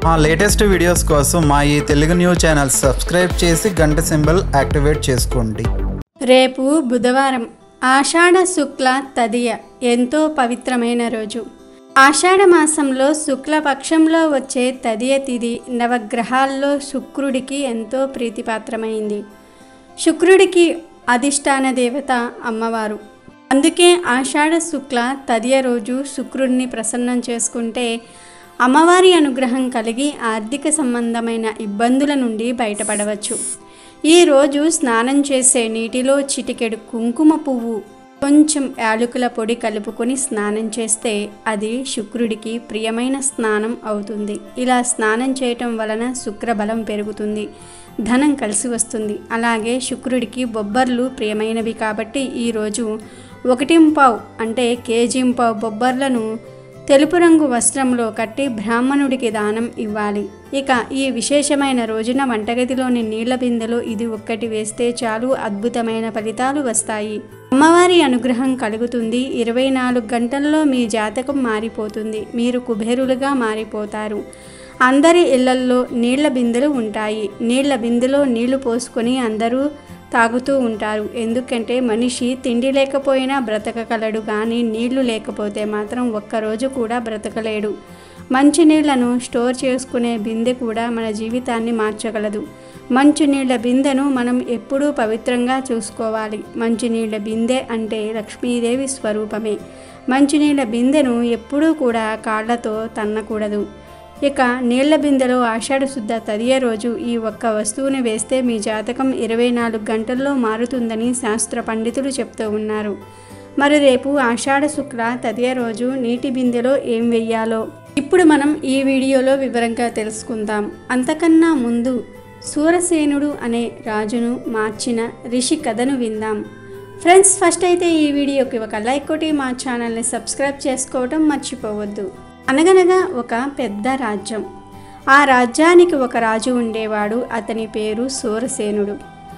మా latest videos కోసం మా ఈ తెలుగు న్యూస్ ఛానల్ సబ్స్క్రైబ్ చేసి గంట సింబల్ యాక్టివేట్ చేసుకోండి రేపు బుధవారం ఆషాఢ శుక్ల తదియ ఎంతో పవిత్రమైన రోజు ఆషాఢ మాసంలో శుక్ల పక్షంలో వచ్చే తదియ తిథి నవగ్రహాల్లో శుక్రుడికి ఎంతో ప్రీతిపాత్రమైంది శుక్రుడికి అధిష్టాన దేవత అమ్మవారు అందుకే ఆషాఢ శుక్ల తదియ రోజు శుక్రుడిని ప్రసన్నం చేసుకుంటే అమ్మవారి అనుగ్రహం కలిగి ఆర్థిక సంబంధమైన ఇబ్బందుల నుండి బయటపడవచ్చు ఈ రోజు స్నానం చేసే నీటిలో చిటికెడు కుంకుమ పువ్వు కొంచెం యాలకుల పొడి కలుపుకొని స్నానం చేస్తే అది శుక్రుడికి ప్రియమైన స్నానం అవుతుంది ఇలా స్నానం చేయటం వలన శుక్రబలం పెరుగుతుంది ధనం కలిసి వస్తుంది అలాగే శుక్రుడికి బొబ్బర్లు ప్రియమైనవి కాబట్టి ఈరోజు ఒకటింపావు అంటే కేజీంపావు బొబ్బర్లను తెలుపు రంగు వస్త్రంలో కట్టి బ్రాహ్మణుడికి దానం ఇవ్వాలి ఇక ఈ విశేషమైన రోజున వంటగదిలోని నీళ్ల బిందెలో ఇది ఒక్కటి వేస్తే చాలు అద్భుతమైన ఫలితాలు వస్తాయి అమ్మవారి అనుగ్రహం కలుగుతుంది ఇరవై నాలుగు గంటల్లో మీ జాతకం మారిపోతుంది మీరు కుబేరులుగా మారిపోతారు అందరి ఇళ్లల్లో నీళ్ల బిందెలు ఉంటాయి నీళ్ల బిందెలో నీళ్లు పోసుకొని అందరూ తాగుతూ ఉంటారు ఎందుకంటే మనిషి తిండి లేకపోయినా బ్రతకగలడు కానీ నీళ్లు లేకపోతే మాత్రం ఒక్కరోజు కూడా బ్రతకలేడు మంచినీళ్లను స్టోర్ చేసుకునే బిందె కూడా మన జీవితాన్ని మార్చగలదు మంచినీళ్ళ బిందెను మనం ఎప్పుడూ పవిత్రంగా చూసుకోవాలి మంచినీళ్ళ బిందె అంటే లక్ష్మీదేవి స్వరూపమే మంచినీళ్ళ బిందెను ఎప్పుడూ కూడా కాళ్ళతో తన్నకూడదు ఇక నీళ్ల బిందెలో ఆషాఢ శుద్ధ తదియ రోజు ఈ ఒక్క వస్తువుని వేస్తే మీ జాతకం ఇరవై నాలుగు గంటల్లో మారుతుందని శాస్త్ర పండితులు చెప్తూ ఉన్నారు మరి రేపు ఆషాఢ శుక్ల తదియ రోజు నీటి బిందెలో ఏం వెయ్యాలో ఇప్పుడు మనం ఈ వీడియోలో వివరంగా తెలుసుకుందాం అంతకన్నా ముందు సూరసేనుడు అనే రాజును మార్చిన రిషి కథను విందాం ఫ్రెండ్స్ ఫస్ట్ అయితే ఈ వీడియోకి ఒక లైక్ కొట్టి మా ఛానల్ని సబ్స్క్రైబ్ చేసుకోవడం మర్చిపోవద్దు అనగనగా ఒక పెద్ద రాజ్యం ఆ రాజ్యానికి ఒక రాజు ఉండేవాడు అతని పేరు సూరసేనుడు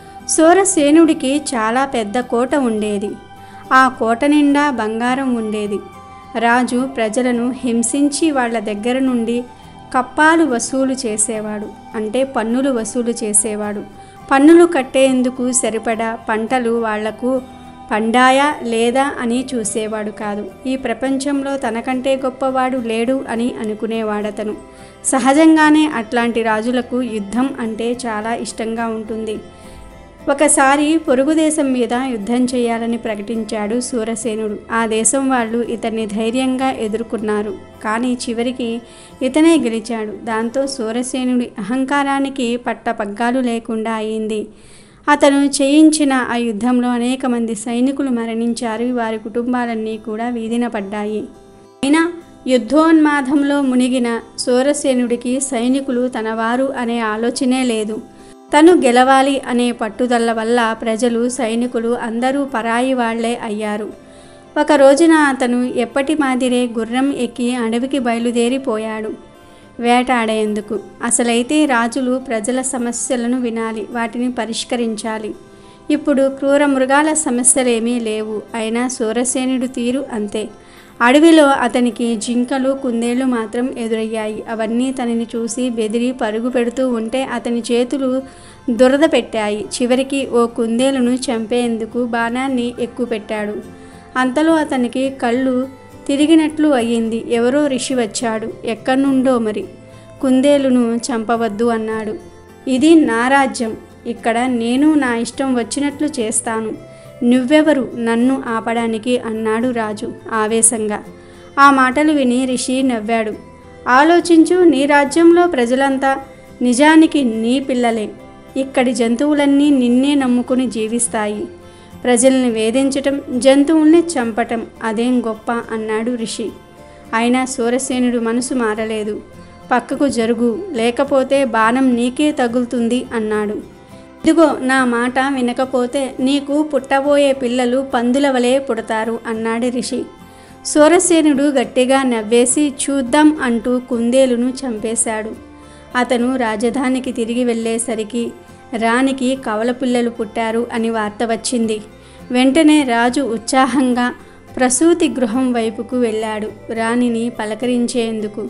సూరసేనుడికి చాలా పెద్ద కోట ఉండేది ఆ కోట నిండా బంగారం ఉండేది రాజు ప్రజలను హింసించి వాళ్ళ దగ్గర నుండి కప్పాలు వసూలు చేసేవాడు అంటే పన్నులు వసూలు చేసేవాడు పన్నులు కట్టేందుకు సరిపడా పంటలు వాళ్లకు పండాయా లేదా అని చూసేవాడు కాదు ఈ ప్రపంచంలో తనకంటే గొప్పవాడు లేడు అని అనుకునేవాడతను సహజంగానే అట్లాంటి రాజులకు యుద్ధం అంటే చాలా ఇష్టంగా ఉంటుంది ఒకసారి పొరుగు దేశం మీద యుద్ధం చేయాలని ప్రకటించాడు సూరసేనుడు ఆ దేశం వాళ్ళు ఇతన్ని ధైర్యంగా ఎదుర్కొన్నారు కానీ చివరికి ఇతనే గెలిచాడు దాంతో సూరసేనుడి అహంకారానికి పట్టపగ్గాలు లేకుండా అయింది అతను చేయించిన ఆ యుద్ధంలో అనేక మంది సైనికులు మరణించారు వారి కుటుంబాలన్నీ కూడా వీధిన పడ్డాయి అయినా యుద్ధోన్మాదంలో మునిగిన సూరసేనుడికి సైనికులు తనవారు అనే ఆలోచనే లేదు తను గెలవాలి అనే పట్టుదల వల్ల ప్రజలు సైనికులు అందరూ పరాయి వాళ్లే అయ్యారు ఒక రోజున అతను ఎప్పటి మాదిరే గుర్రం ఎక్కి అడవికి బయలుదేరిపోయాడు వేటాడేందుకు అసలైతే రాజులు ప్రజల సమస్యలను వినాలి వాటిని పరిష్కరించాలి ఇప్పుడు క్రూర మృగాల సమస్యలేమీ లేవు అయినా సూరసేనుడు తీరు అంతే అడవిలో అతనికి జింకలు కుందేళ్లు మాత్రం ఎదురయ్యాయి అవన్నీ తనని చూసి బెదిరి పరుగు పెడుతూ ఉంటే అతని చేతులు దురద పెట్టాయి చివరికి ఓ కుందేలును చంపేందుకు బాణాన్ని ఎక్కుపెట్టాడు అంతలో అతనికి కళ్ళు తిరిగినట్లు అయ్యింది ఎవరో ఋషి వచ్చాడు ఎక్కడి నుండో మరి కుందేలును చంపవద్దు అన్నాడు ఇది నా రాజ్యం ఇక్కడ నేను నా ఇష్టం వచ్చినట్లు చేస్తాను నువ్వెవరు నన్ను ఆపడానికి అన్నాడు రాజు ఆవేశంగా ఆ మాటలు విని రిషి నవ్వాడు ఆలోచించు నీ రాజ్యంలో ప్రజలంతా నిజానికి నీ పిల్లలే ఇక్కడి జంతువులన్నీ నిన్నే నమ్ముకుని జీవిస్తాయి ప్రజల్ని వేధించటం జంతువుల్ని చంపటం అదేం గొప్ప అన్నాడు రిషి అయినా సూరసేనుడు మనసు మారలేదు పక్కకు జరుగు లేకపోతే బాణం నీకే తగులుతుంది అన్నాడు ఇదిగో నా మాట వినకపోతే నీకు పుట్టబోయే పిల్లలు పందుల వలె పుడతారు అన్నాడు రిషి సూరసేనుడు గట్టిగా నవ్వేసి చూద్దాం అంటూ కుందేలును చంపేశాడు అతను రాజధానికి తిరిగి వెళ్ళేసరికి రాణికి కవల పిల్లలు పుట్టారు అని వార్త వచ్చింది వెంటనే రాజు ఉత్సాహంగా ప్రసూతి గృహం వైపుకు వెళ్ళాడు రాణిని పలకరించేందుకు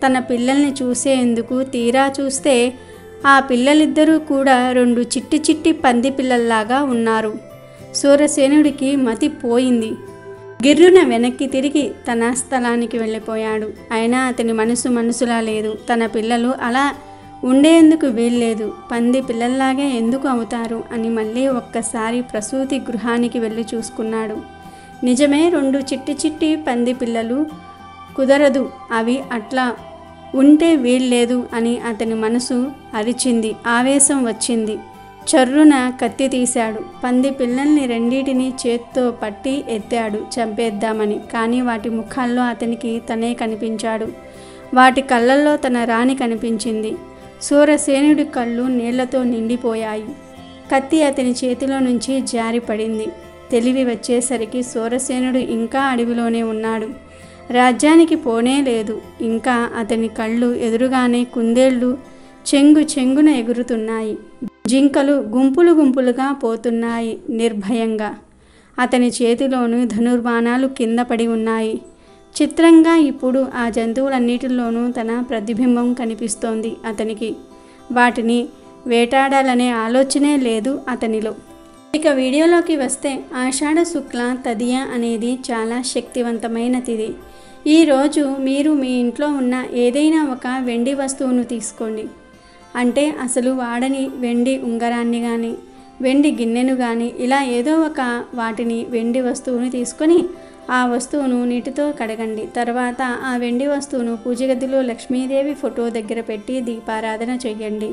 తన పిల్లల్ని చూసేందుకు తీరా చూస్తే ఆ పిల్లలిద్దరూ కూడా రెండు చిట్టి చిట్టి పంది పిల్లల్లాగా ఉన్నారు సూరసేనుడికి మతి పోయింది గిర్రున వెనక్కి తిరిగి తన స్థలానికి వెళ్ళిపోయాడు అయినా అతని మనసు మనసులా లేదు తన పిల్లలు అలా ఉండేందుకు వీల్లేదు పంది పిల్లల్లాగే ఎందుకు అవుతారు అని మళ్ళీ ఒక్కసారి ప్రసూతి గృహానికి వెళ్ళి చూసుకున్నాడు నిజమే రెండు చిట్టి చిట్టి పంది పిల్లలు కుదరదు అవి అట్లా ఉంటే వీల్లేదు అని అతని మనసు అరిచింది ఆవేశం వచ్చింది చర్రున కత్తి తీశాడు పంది పిల్లల్ని రెండింటిని చేత్తో పట్టి ఎత్తాడు చంపేద్దామని కానీ వాటి ముఖాల్లో అతనికి తనే కనిపించాడు వాటి కళ్ళల్లో తన రాణి కనిపించింది సూరసేనుడి కళ్ళు నీళ్లతో నిండిపోయాయి కత్తి అతని చేతిలో నుంచి జారిపడింది తెలివి వచ్చేసరికి సూరసేనుడు ఇంకా అడవిలోనే ఉన్నాడు రాజ్యానికి పోనే లేదు ఇంకా అతని కళ్ళు ఎదురుగానే కుందేళ్లు చెంగు చెంగున ఎగురుతున్నాయి జింకలు గుంపులు గుంపులుగా పోతున్నాయి నిర్భయంగా అతని చేతిలోని ధనుర్బాణాలు కింద పడి ఉన్నాయి చిత్రంగా ఇప్పుడు ఆ జంతువులన్నిటిలోనూ తన ప్రతిబింబం కనిపిస్తోంది అతనికి వాటిని వేటాడాలనే ఆలోచనే లేదు అతనిలో ఇక వీడియోలోకి వస్తే ఆషాఢ శుక్ల తదియ అనేది చాలా శక్తివంతమైన తిది ఈరోజు మీరు మీ ఇంట్లో ఉన్న ఏదైనా ఒక వెండి వస్తువును తీసుకోండి అంటే అసలు వాడని వెండి ఉంగరాన్ని కానీ వెండి గిన్నెను కానీ ఇలా ఏదో ఒక వాటిని వెండి వస్తువుని తీసుకొని ఆ వస్తువును నీటితో కడగండి తర్వాత ఆ వెండి వస్తువును పూజ గదిలో లక్ష్మీదేవి ఫోటో దగ్గర పెట్టి దీపారాధన చేయండి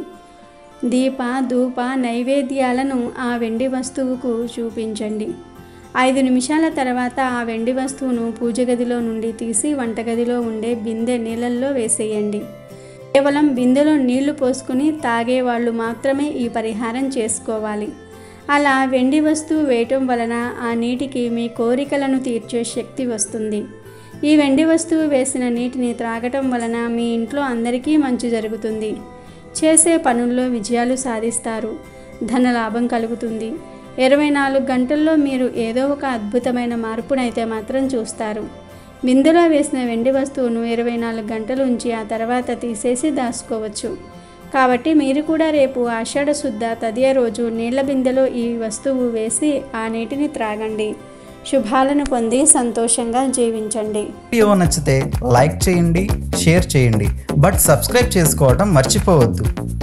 దీప ధూప నైవేద్యాలను ఆ వెండి వస్తువుకు చూపించండి ఐదు నిమిషాల తర్వాత ఆ వెండి వస్తువును పూజ గదిలో నుండి తీసి వంటగదిలో ఉండే బిందె నీళ్ళల్లో వేసేయండి కేవలం బిందెలో నీళ్లు పోసుకుని తాగేవాళ్ళు మాత్రమే ఈ పరిహారం చేసుకోవాలి అలా వెండి వస్తువు వేయటం వలన ఆ నీటికి మీ కోరికలను తీర్చే శక్తి వస్తుంది ఈ వెండి వస్తువు వేసిన నీటిని త్రాగటం వలన మీ ఇంట్లో అందరికీ మంచి జరుగుతుంది చేసే పనుల్లో విజయాలు సాధిస్తారు ధన లాభం కలుగుతుంది ఇరవై నాలుగు గంటల్లో మీరు ఏదో ఒక అద్భుతమైన మార్పునైతే మాత్రం చూస్తారు బిందెలో వేసిన వెండి వస్తువును ఇరవై నాలుగు గంటలు ఉంచి ఆ తర్వాత తీసేసి దాచుకోవచ్చు కాబట్టి మీరు కూడా రేపు ఆషాఢ శుద్ధ తదియ రోజు నీళ్ల బిందెలో ఈ వస్తువు వేసి ఆ నీటిని త్రాగండి శుభాలను పొంది సంతోషంగా జీవించండి వీడియో నచ్చితే లైక్ చేయండి షేర్ చేయండి బట్ సబ్స్క్రైబ్ చేసుకోవడం మర్చిపోవద్దు